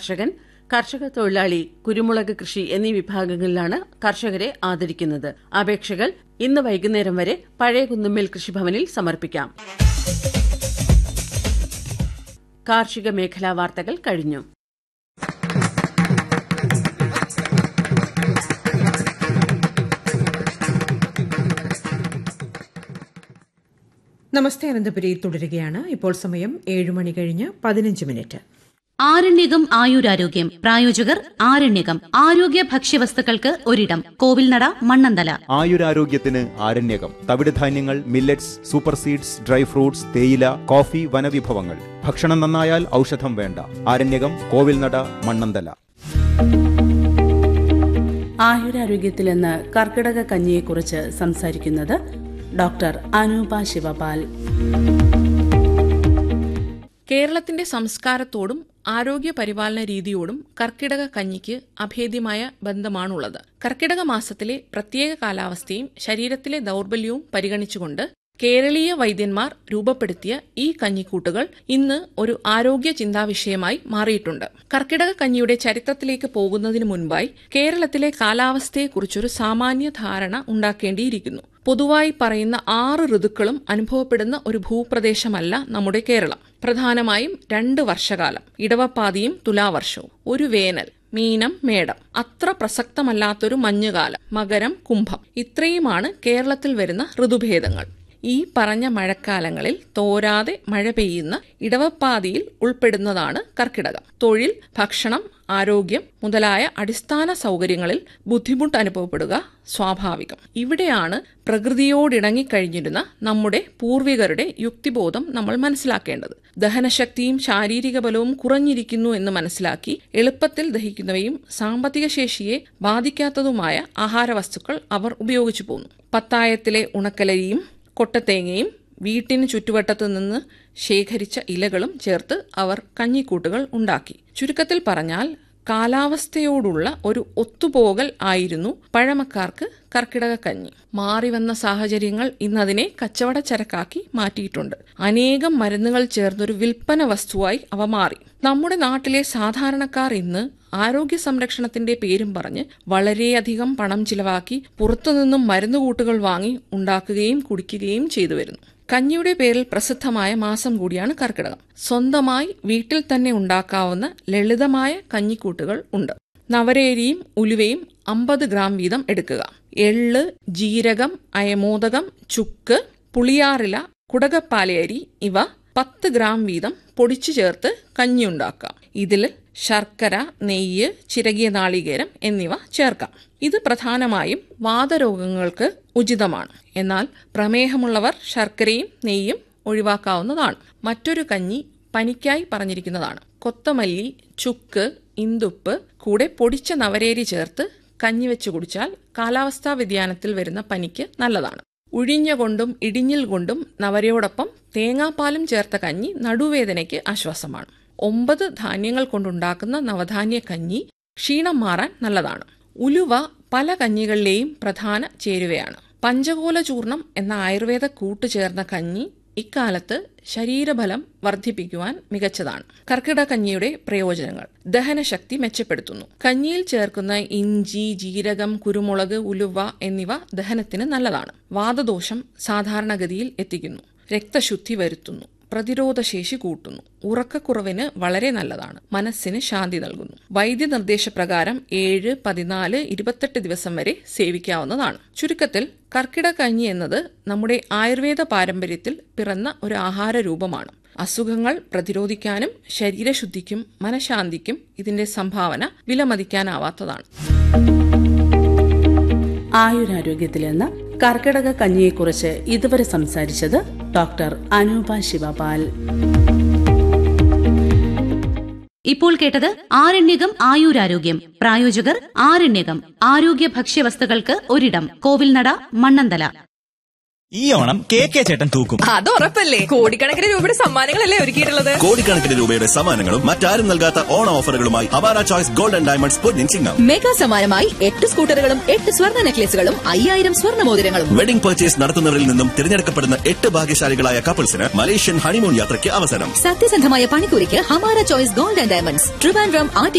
കർഷകൻ കർഷക തൊഴിലാളി കുരുമുളക് കൃഷി എന്നീ വിഭാഗങ്ങളിലാണ് കർഷകരെ ആദരിക്കുന്നത് അപേക്ഷകൾ ഇന്ന് വൈകുന്നേരം വരെ പഴയ കുന്നുമ്മൽ കൃഷിഭവനിൽ സമർപ്പിക്കാം കാർഷിക മേഖലാ വാർത്തകൾ കഴിഞ്ഞു നമസ്തേ അനന്തപുരി തുടരുകയാണ് ഇപ്പോൾ സമയം ഏഴ് മണി കഴിഞ്ഞ് പതിനഞ്ച് മിനിറ്റ് ആരണ്യകം ആയുരാരോഗ്യം പ്രായോജകർ ആരണ്യകം ആരോഗ്യ ഭക്ഷ്യവസ്തുക്കൾക്ക് ഒരിടം കോവിൽനട മണ്ണന്തല ആയുരാരോഗ്യത്തിന് ആരണ്യകം തവിടുധാന്യങ്ങൾ millets super seeds dry fruits തേയില കോഫി വനവിഭവങ്ങൾ ഭക്ഷണം നന്നായാൽ ഔഷധം വേണ്ട ആരണ്യകം കോവിൽനട മണ്ണന്തല ആയുരാരോഗ്യത്തിൽ നിന്ന് കർക്കിടക കഞ്ഞിയെക്കുറിച്ച് സംസാരിക്കുന്നത് ഡോക്ടർ അനൂപ ശിവപാൽ കേരളത്തിന്റെ സംസ്കാരത്തോടും ആരോഗ്യ പരിപാലന രീതിയോടും കർക്കിടക കഞ്ഞിക്ക് അഭേദ്യമായ ബന്ധമാണുള്ളത് കർക്കിടക മാസത്തിലെ പ്രത്യേക കാലാവസ്ഥയും ശരീരത്തിലെ ദൗർബല്യവും പരിഗണിച്ചുകൊണ്ട് കേരളീയ വൈദ്യന്മാർ രൂപപ്പെടുത്തിയ ഈ കഞ്ഞിക്കൂട്ടുകൾ ഇന്ന് ഒരു ആരോഗ്യ ചിന്താവിഷയമായി മാറിയിട്ടുണ്ട് കർക്കിടക കഞ്ഞിയുടെ ചരിത്രത്തിലേക്ക് പോകുന്നതിന് മുൻപായി കേരളത്തിലെ കാലാവസ്ഥയെക്കുറിച്ചൊരു സാമാന്യ ധാരണ ഉണ്ടാക്കേണ്ടിയിരിക്കുന്നു പൊതുവായി പറയുന്ന ആറ് ഋതുക്കളും അനുഭവപ്പെടുന്ന ഒരു ഭൂപ്രദേശമല്ല നമ്മുടെ കേരളം പ്രധാനമായും രണ്ട് വർഷകാലം ഇടവപ്പാതിയും തുലാവർഷവും ഒരു വേനൽ മീനം മേടം അത്ര പ്രസക്തമല്ലാത്തൊരു മഞ്ഞുകാലം മകരം കുംഭം ഇത്രയുമാണ് കേരളത്തിൽ വരുന്ന ഋതുഭേദങ്ങൾ ഈ പറഞ്ഞ മഴക്കാലങ്ങളിൽ തോരാതെ മഴ പെയ്യുന്ന ഇടവപ്പാതിയിൽ ഉൾപ്പെടുന്നതാണ് കർക്കിടകം തൊഴിൽ ഭക്ഷണം ആരോഗ്യം മുതലായ അടിസ്ഥാന സൗകര്യങ്ങളിൽ ബുദ്ധിമുട്ട് അനുഭവപ്പെടുക സ്വാഭാവികം ഇവിടെയാണ് പ്രകൃതിയോടിണങ്ങിക്കഴിഞ്ഞിരുന്ന നമ്മുടെ പൂർവികരുടെ യുക്തിബോധം നമ്മൾ മനസ്സിലാക്കേണ്ടത് ദഹനശക്തിയും ശാരീരിക ബലവും കുറഞ്ഞിരിക്കുന്നു എന്ന് മനസ്സിലാക്കി എളുപ്പത്തിൽ ദഹിക്കുന്നവയും സാമ്പത്തിക ശേഷിയെ ബാധിക്കാത്തതുമായ ആഹാരവസ്തുക്കൾ അവർ ഉപയോഗിച്ചു പോന്നു പത്തായത്തിലെ ഉണക്കലരിയും കൊട്ടത്തേങ്ങയും വീട്ടിന് ചുറ്റുവട്ടത്തു നിന്ന് ശേഖരിച്ച ഇലകളും ചേർത്ത് അവർ കഞ്ഞിക്കൂട്ടുകൾ ഉണ്ടാക്കി ചുരുക്കത്തിൽ പറഞ്ഞാൽ കാലാവസ്ഥയോടുള്ള ഒരു ഒത്തുപോകൽ ആയിരുന്നു പഴമക്കാർക്ക് കർക്കിടക കഞ്ഞി മാറിവന്ന സാഹചര്യങ്ങൾ ഇന്നതിനെ കച്ചവടച്ചരക്കാക്കി മാറ്റിയിട്ടുണ്ട് അനേകം മരുന്നുകൾ ചേർന്നൊരു വിൽപ്പന വസ്തുവായി അവ മാറി നമ്മുടെ നാട്ടിലെ സാധാരണക്കാർ ഇന്ന് ആരോഗ്യ സംരക്ഷണത്തിന്റെ പേരും പറഞ്ഞ് വളരെയധികം പണം ചിലവാക്കി പുറത്തുനിന്നും മരുന്നുകൂട്ടുകൾ വാങ്ങി ഉണ്ടാക്കുകയും കുടിക്കുകയും ചെയ്തു വരുന്നു കഞ്ഞിയുടെ പേരിൽ പ്രസിദ്ധമായ മാസം കൂടിയാണ് കർക്കിടകം സ്വന്തമായി വീട്ടിൽ തന്നെ ഉണ്ടാക്കാവുന്ന ലളിതമായ കഞ്ഞിക്കൂട്ടുകൾ ഉണ്ട് നവരേരിയും ഉലുവയും അമ്പത് ഗ്രാം വീതം എടുക്കുക എള്ള് ജീരകം അയമോദകം ചുക്ക് പുളിയാറില കുടകപ്പാലയരി ഇവ പത്ത് ഗ്രാം വീതം പൊടിച്ചു ചേർത്ത് കഞ്ഞിയുണ്ടാക്കാം ഇതിൽ ശർക്കര നെയ്യ് ചിരകിയ നാളികേരം എന്നിവ ചേർക്കാം ഇത് പ്രധാനമായും വാതരോഗങ്ങൾക്ക് ഉചിതമാണ് എന്നാൽ പ്രമേഹമുള്ളവർ ശർക്കരയും നെയ്യും ഒഴിവാക്കാവുന്നതാണ് മറ്റൊരു കഞ്ഞി പനിക്കായി പറഞ്ഞിരിക്കുന്നതാണ് കൊത്തമല്ലി ചുക്ക് ഇന്തുപ്പ് കൂടെ പൊടിച്ച നവരേരി ചേർത്ത് കഞ്ഞി വെച്ച് കുടിച്ചാൽ കാലാവസ്ഥാ വ്യതിയാനത്തിൽ വരുന്ന പനിക്ക് നല്ലതാണ് ഉഴിഞ്ഞ കൊണ്ടും ഇടിഞ്ഞിൽ കൊണ്ടും നവരയോടൊപ്പം തേങ്ങാപ്പാലും ചേർത്ത കഞ്ഞി നടുവേദനയ്ക്ക് ആശ്വാസമാണ് ഒമ്പത് ധാന്യങ്ങൾ കൊണ്ടുണ്ടാക്കുന്ന നവധാന്യ കഞ്ഞി ക്ഷീണം മാറാൻ നല്ലതാണ് ഉലുവ പല കഞ്ഞികളിലെയും പ്രധാന ചേരുവയാണ് പഞ്ചകോല ചൂർണം എന്ന ആയുർവേദ കൂട്ട് ചേർന്ന കഞ്ഞി ഇക്കാലത്ത് ശരീരബലം വർദ്ധിപ്പിക്കുവാൻ മികച്ചതാണ് കർക്കിടക കഞ്ഞിയുടെ പ്രയോജനങ്ങൾ ദഹനശക്തി മെച്ചപ്പെടുത്തുന്നു കഞ്ഞിയിൽ ചേർക്കുന്ന ഇഞ്ചി ജീരകം കുരുമുളക് ഉലുവ എന്നിവ ദഹനത്തിന് നല്ലതാണ് വാതദോഷം സാധാരണഗതിയിൽ എത്തിക്കുന്നു രക്തശുദ്ധി വരുത്തുന്നു പ്രതിരോധശേഷി കൂട്ടുന്നു ഉറക്കക്കുറവിന് വളരെ നല്ലതാണ് മനസ്സിന് ശാന്തി നൽകുന്നു വൈദ്യനിർദ്ദേശപ്രകാരം ഏഴ് പതിനാല് ഇരുപത്തെട്ട് ദിവസം വരെ സേവിക്കാവുന്നതാണ് ചുരുക്കത്തിൽ കർക്കിടക കഞ്ഞി എന്നത് നമ്മുടെ ആയുർവേദ പാരമ്പര്യത്തിൽ പിറന്ന ഒരു ആഹാര രൂപമാണ് അസുഖങ്ങൾ പ്രതിരോധിക്കാനും ശരീരശുദ്ധിക്കും മനഃശാന്തിക്കും ഇതിന്റെ സംഭാവന വിലമതിക്കാനാവാത്തതാണ് ആയുരാരോഗ്യത്തിൽ നിന്ന് കർക്കിടക കഞ്ഞിയെക്കുറിച്ച് ഇതുവരെ സംസാരിച്ചത് ഡോക്ടർ അനൂപ ശിവപാൽ ഇപ്പോൾ കേട്ടത് ആരണ്യകം ആയുരാരോഗ്യം പ്രായോജകർ ആരണ്യകം ആരോഗ്യ ഭക്ഷ്യവസ്തുക്കൾക്ക് ഒരിടം കോവിൽനട മണ്ണന്തല ഈ ഓണം കെ കെ ചേട്ടൻ തൂക്കും അത് ഉറപ്പല്ലേ കോടിക്കണക്കിന് രൂപയുടെ സമ്മാനങ്ങളല്ലേ ഒരുക്കിയിട്ടുള്ളത് കോടിക്കണക്കിന് രൂപയുടെ സമ്മാനങ്ങളും മറ്റാരും നൽകാത്ത ഓണ ഓഫറുകളുമായി അവാര ചോയ്സ് ഗോൾഡ് ആൻഡ് ഡയമണ്ട്സ് പൊന്നിൻ ചിങ്ങം മെഗാ സമ്മാനമായി എട്ട് സ്കൂട്ടറുകളും എട്ട് സ്വർണ്ണ നെക്ലേസുകളും അയ്യായിരം സ്വർണ്ണ മോതിരങ്ങളും വെഡിംഗ് പർച്ചേസ് നടത്തുന്നവരിൽ നിന്നും തിരഞ്ഞെടുക്കപ്പെടുന്ന എട്ട് ഭാഗ്യശാലികളായ കപ്പിൾസിന് മലേഷ്യൻ ഹണിമൂൺ യാത്രയ്ക്ക് അവസരം സത്യസന്ധമായ പണിക്കൂലിക്ക് Hamara choice gold and diamonds Trivandrum